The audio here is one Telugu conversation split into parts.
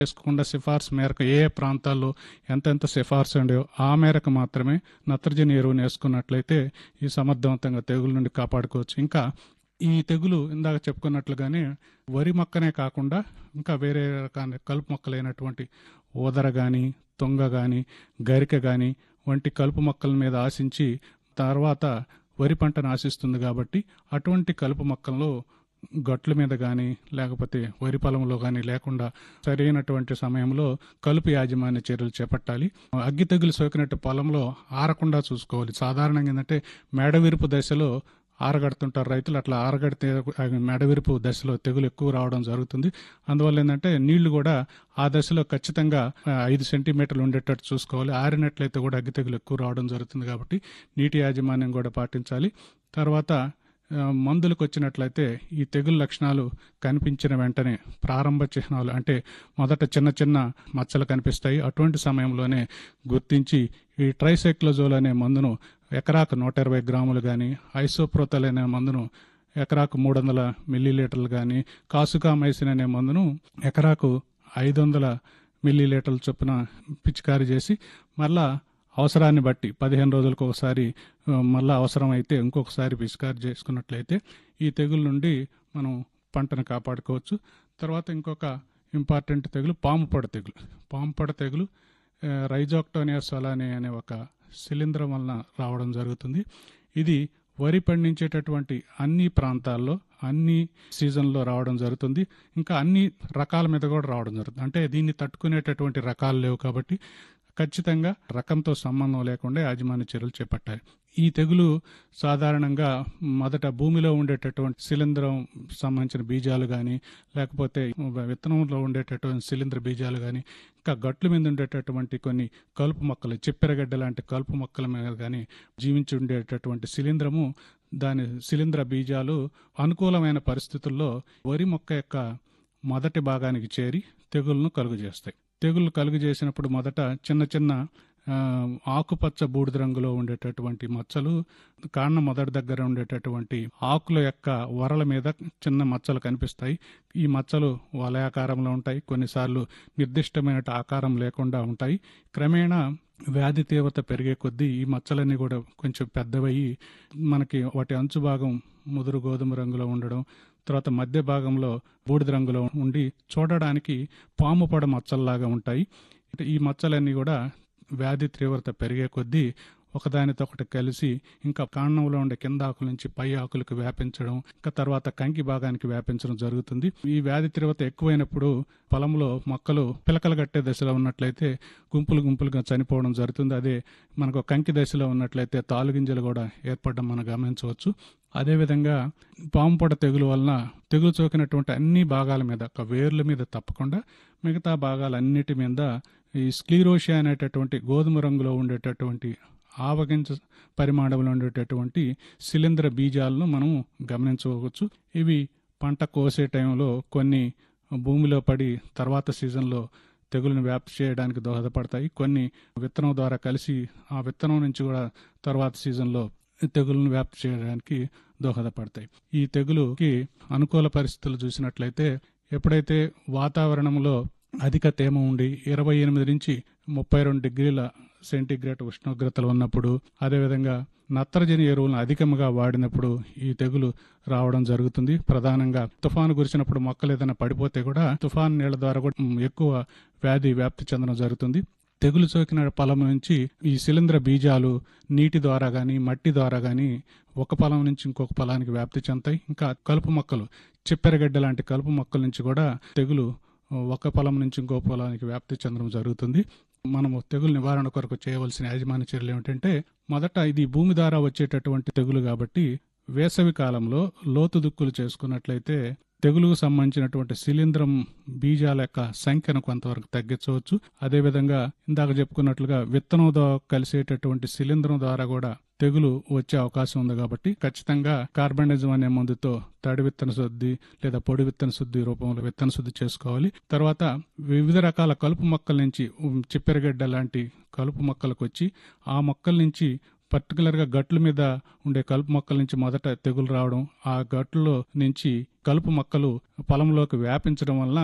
వేసుకోకుండా సిఫార్సు మేరకు ఏ ఏ ప్రాంతాల్లో ఎంతెంత సిఫార్సు ఉండేవో ఆ మేరకు మాత్రమే నత్రజని ఎరువును వేసుకున్నట్లయితే ఈ సమర్థవంతంగా తెగుల నుండి కాపాడుకోవచ్చు ఇంకా ఈ తెగులు ఇందాక చెప్పుకున్నట్లుగానే వరి మొక్కనే కాకుండా ఇంకా వేరే రకాల కలుపు మొక్కలైనటువంటి ఊదర కానీ తొంగ కానీ గరిక కానీ వంటి కలుపు మొక్కల మీద ఆశించి తర్వాత వరి పంటను ఆశిస్తుంది కాబట్టి అటువంటి కలుపు మొక్కల్లో గట్ల మీద కానీ లేకపోతే వరి పొలంలో కానీ లేకుండా సరైనటువంటి సమయంలో కలుపు యాజమాన్య చర్యలు చేపట్టాలి అగ్గి తెగులు సోకినట్టు పొలంలో ఆరకుండా చూసుకోవాలి సాధారణంగా ఏంటంటే మేడవిరుపు దశలో ఆరగడుతుంటారు రైతులు అట్లా ఆరగడితే మెడవిరుపు దశలో తెగులు ఎక్కువ రావడం జరుగుతుంది అందువల్ల ఏంటంటే నీళ్లు కూడా ఆ దశలో ఖచ్చితంగా ఆ, ఐదు సెంటీమీటర్లు ఉండేటట్టు చూసుకోవాలి ఆరినట్లయితే కూడా అగ్గి తెగులు ఎక్కువ రావడం జరుగుతుంది కాబట్టి నీటి యాజమాన్యం కూడా పాటించాలి తర్వాత ఆ, మందులకు వచ్చినట్లయితే ఈ తెగులు లక్షణాలు కనిపించిన వెంటనే ప్రారంభ చిహ్నాలు అంటే మొదట చిన్న చిన్న మచ్చలు కనిపిస్తాయి అటువంటి సమయంలోనే గుర్తించి ఈ ట్రైసైక్లోజోల్ అనే మందును ఎకరాకు నూట ఇరవై గ్రాములు కానీ ఐసోప్రోతల్ అనే మందును ఎకరాకు మూడు వందల మిల్లీలీటర్లు కానీ కాసుకామైసిన్ అనే మందును ఎకరాకు ఐదు వందల మిల్లీలీటర్ల చొప్పున పిచికారీ చేసి మళ్ళా అవసరాన్ని బట్టి పదిహేను రోజులకు ఒకసారి ఆ, మళ్ళా అవసరం అయితే ఇంకొకసారి పిచికారీ చేసుకున్నట్లయితే ఈ తెగుల నుండి మనం పంటను కాపాడుకోవచ్చు తర్వాత ఇంకొక ఇంపార్టెంట్ తెగులు పాము పొడ తెగులు పాము పొడ తెగులు రైజోక్టోనియా సొలాని అనే ఒక శిలీంధ్రం వలన రావడం జరుగుతుంది ఇది వరి పండించేటటువంటి అన్ని ప్రాంతాల్లో అన్ని సీజన్లో రావడం జరుగుతుంది ఇంకా అన్ని రకాల మీద కూడా రావడం జరుగుతుంది అంటే దీన్ని తట్టుకునేటటువంటి రకాలు లేవు కాబట్టి ఖచ్చితంగా రకంతో సంబంధం లేకుండా యాజమాన్య చర్యలు చేపట్టాలి ఈ తెగులు సాధారణంగా మొదట భూమిలో ఉండేటటువంటి శిలీంధ్రం సంబంధించిన బీజాలు కానీ లేకపోతే విత్తనంలో ఉండేటటువంటి శిలీంధ్ర బీజాలు కానీ ఇంకా గట్ల మీద ఉండేటటువంటి కొన్ని కలుపు మొక్కలు చిప్పెరగడ్డ లాంటి కలుపు మొక్కల మీద కానీ జీవించి ఉండేటటువంటి శిలీంధ్రము దాని శిలీంధ్ర బీజాలు అనుకూలమైన పరిస్థితుల్లో వరి మొక్క యొక్క మొదటి భాగానికి చేరి తెగులను కలుగు చేస్తాయి తెగులు కలుగు చేసినప్పుడు మొదట చిన్న చిన్న ఆ, ఆకుపచ్చ బూడిద రంగులో ఉండేటటువంటి మచ్చలు కాండం మొదటి దగ్గర ఉండేటటువంటి ఆకుల యొక్క వరల మీద చిన్న మచ్చలు కనిపిస్తాయి ఈ మచ్చలు వలయాకారంలో ఉంటాయి కొన్నిసార్లు నిర్దిష్టమైన ఆకారం లేకుండా ఉంటాయి క్రమేణా వ్యాధి తీవ్రత పెరిగే కొద్దీ ఈ మచ్చలన్నీ కూడా కొంచెం పెద్దవయ్యి మనకి వాటి అంచు భాగం ముదురు గోధుమ రంగులో ఉండడం తర్వాత మధ్య భాగంలో బూడిద రంగులో ఉండి చూడడానికి పాము పొడ మచ్చల్లాగా ఉంటాయి అంటే ఈ మచ్చలన్నీ కూడా వ్యాధి తీవ్రత పెరిగే కొద్దీ ఒకదానితో ఒకటి కలిసి ఇంకా కాండంలో ఉండే కింద ఆకుల నుంచి పై ఆకులకు వ్యాపించడం ఇంకా తర్వాత కంకి భాగానికి వ్యాపించడం జరుగుతుంది ఈ వ్యాధి తీవ్రత ఎక్కువైనప్పుడు పొలంలో మొక్కలు పిలకలు కట్టే దశలో ఉన్నట్లయితే గుంపులు గుంపులుగా చనిపోవడం జరుగుతుంది అదే మనకు కంకి దశలో ఉన్నట్లయితే తాలుగింజలు కూడా ఏర్పడడం మనం గమనించవచ్చు అదేవిధంగా పాము పొడ తెగులు వలన తెగులు సోకినటువంటి అన్ని భాగాల మీద ఒక వేర్ల మీద తప్పకుండా మిగతా భాగాలన్నిటి మీద ఈ స్క్లీరోషియా అనేటటువంటి గోధుమ రంగులో ఉండేటటువంటి ఆవగింజ పరిమాణంలో ఉండేటటువంటి శిలీంధ్ర బీజాలను మనం గమనించవచ్చు ఇవి పంట కోసే టైంలో కొన్ని భూమిలో పడి తర్వాత సీజన్లో తెగులను వ్యాప్తి చేయడానికి దోహదపడతాయి కొన్ని విత్తనం ద్వారా కలిసి ఆ విత్తనం నుంచి కూడా తర్వాత సీజన్లో తెగులను వ్యాప్తి చేయడానికి దోహదపడతాయి ఈ తెగులుకి అనుకూల పరిస్థితులు చూసినట్లయితే ఎప్పుడైతే వాతావరణంలో అధిక తేమ ఉండి ఇరవై ఎనిమిది నుంచి ముప్పై రెండు డిగ్రీల సెంటీగ్రేడ్ ఉష్ణోగ్రతలు ఉన్నప్పుడు అదేవిధంగా నత్రజని ఎరువులను అధికంగా వాడినప్పుడు ఈ తెగులు రావడం జరుగుతుంది ప్రధానంగా తుఫాను కురిసినప్పుడు మొక్కలు ఏదైనా పడిపోతే కూడా తుఫాను నీళ్ల ద్వారా కూడా ఉమ్, ఎక్కువ వ్యాధి వ్యాప్తి చెందడం జరుగుతుంది తెగులు సోకిన పొలం నుంచి ఈ శిలీంధ్ర బీజాలు నీటి ద్వారా గాని మట్టి ద్వారా గాని ఒక పొలం నుంచి ఇంకొక పొలానికి వ్యాప్తి చెందుతాయి ఇంకా కలుపు మొక్కలు చిప్పెరగడ్డ లాంటి కలుపు మొక్కల నుంచి కూడా తెగులు ఒక పొలం నుంచి ఇంకో పొలానికి వ్యాప్తి చెందడం జరుగుతుంది మనము తెగులు నివారణ కొరకు చేయవలసిన యాజమాన్య చర్యలు ఏమిటంటే మొదట ఇది భూమి ద్వారా వచ్చేటటువంటి తెగులు కాబట్టి వేసవి కాలంలో లోతు దుక్కులు చేసుకున్నట్లయితే తెగులుకు సంబంధించినటువంటి శిలీంధ్రం బీజాల యొక్క సంఖ్యను కొంతవరకు తగ్గించవచ్చు అదేవిధంగా ఇందాక చెప్పుకున్నట్లుగా విత్తనం ద్వారా కలిసేటటువంటి శిలీంధ్రం ద్వారా కూడా తెగులు వచ్చే అవకాశం ఉంది కాబట్టి ఖచ్చితంగా కార్బనిజం అనే మందుతో తడి విత్తన శుద్ధి లేదా పొడి విత్తన శుద్ధి రూపంలో విత్తన శుద్ధి చేసుకోవాలి తర్వాత వివిధ రకాల కలుపు మొక్కల నుంచి ఉమ్, చిప్పెరగడ్డ లాంటి కలుపు మొక్కలకు వచ్చి ఆ మొక్కల నుంచి పర్టికులర్ గా గట్ల మీద ఉండే కలుపు మొక్కల నుంచి మొదట తెగులు రావడం ఆ గట్లలో నుంచి కలుపు మొక్కలు పొలంలోకి వ్యాపించడం వలన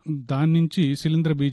దాని నుంచి శిలీంద్ర బీజ